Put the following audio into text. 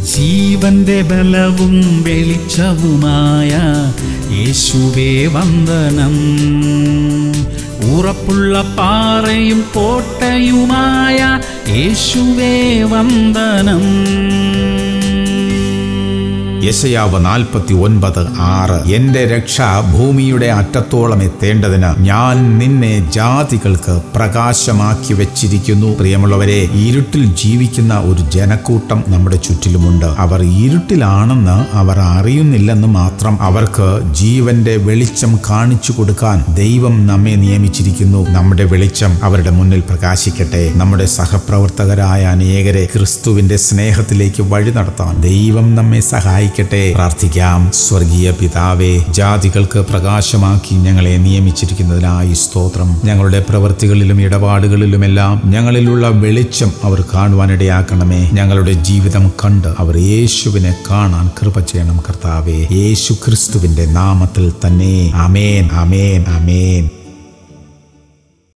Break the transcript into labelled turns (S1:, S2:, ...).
S1: ജീവന്റെ ബലവും വെളിച്ചവുമായ യേശുവേ വന്ദനം ഉറപ്പുള്ള പാറയും കോട്ടയുമായ യേശുവേ വന്ദനം
S2: യശയാവ് നാൽപ്പത്തി ഒൻപത് ആറ് എന്റെ രക്ഷ ഭൂമിയുടെ അറ്റത്തോളം എത്തേണ്ടതിന് ഞാൻ നിന്നെ ജാതികൾക്ക് പ്രകാശമാക്കി വെച്ചിരിക്കുന്നു പ്രിയമുള്ളവരെ ഇരുട്ടിൽ ജീവിക്കുന്ന ഒരു ജനക്കൂട്ടം നമ്മുടെ ചുറ്റിലുമുണ്ട് അവർ ഇരുട്ടിലാണെന്ന് അവർ അറിയുന്നില്ലെന്ന് മാത്രം അവർക്ക് ജീവന്റെ വെളിച്ചം കാണിച്ചു കൊടുക്കാൻ ദൈവം നമ്മെ നിയമിച്ചിരിക്കുന്നു നമ്മുടെ വെളിച്ചം അവരുടെ മുന്നിൽ പ്രകാശിക്കട്ടെ നമ്മുടെ സഹപ്രവർത്തകരായ അനേകരെ ക്രിസ്തുവിന്റെ സ്നേഹത്തിലേക്ക് വഴി നടത്താൻ ദൈവം നമ്മെ സഹായിക്കട്ടെ പ്രാർത്ഥിക്കാം സ്വർഗീയ പിതാവേ ജാതികൾക്ക് പ്രകാശമാക്കി ഞങ്ങളെ നിയമിച്ചിരിക്കുന്നതിനായി സ്തോത്രം ഞങ്ങളുടെ പ്രവൃത്തികളിലും ഇടപാടുകളിലുമെല്ലാം ഞങ്ങളിലുള്ള വെളിച്ചം അവർ കാണുവാനിടയാക്കണമേ ഞങ്ങളുടെ ജീവിതം കണ്ട് അവർ യേശുവിനെ കാണാൻ കൃപ ചെയ്യണം കർത്താവേ യേശു ക്രിസ്തുവിന്റെ നാമത്തിൽ തന്നെ അമേൻ അമേൻ അമേൻ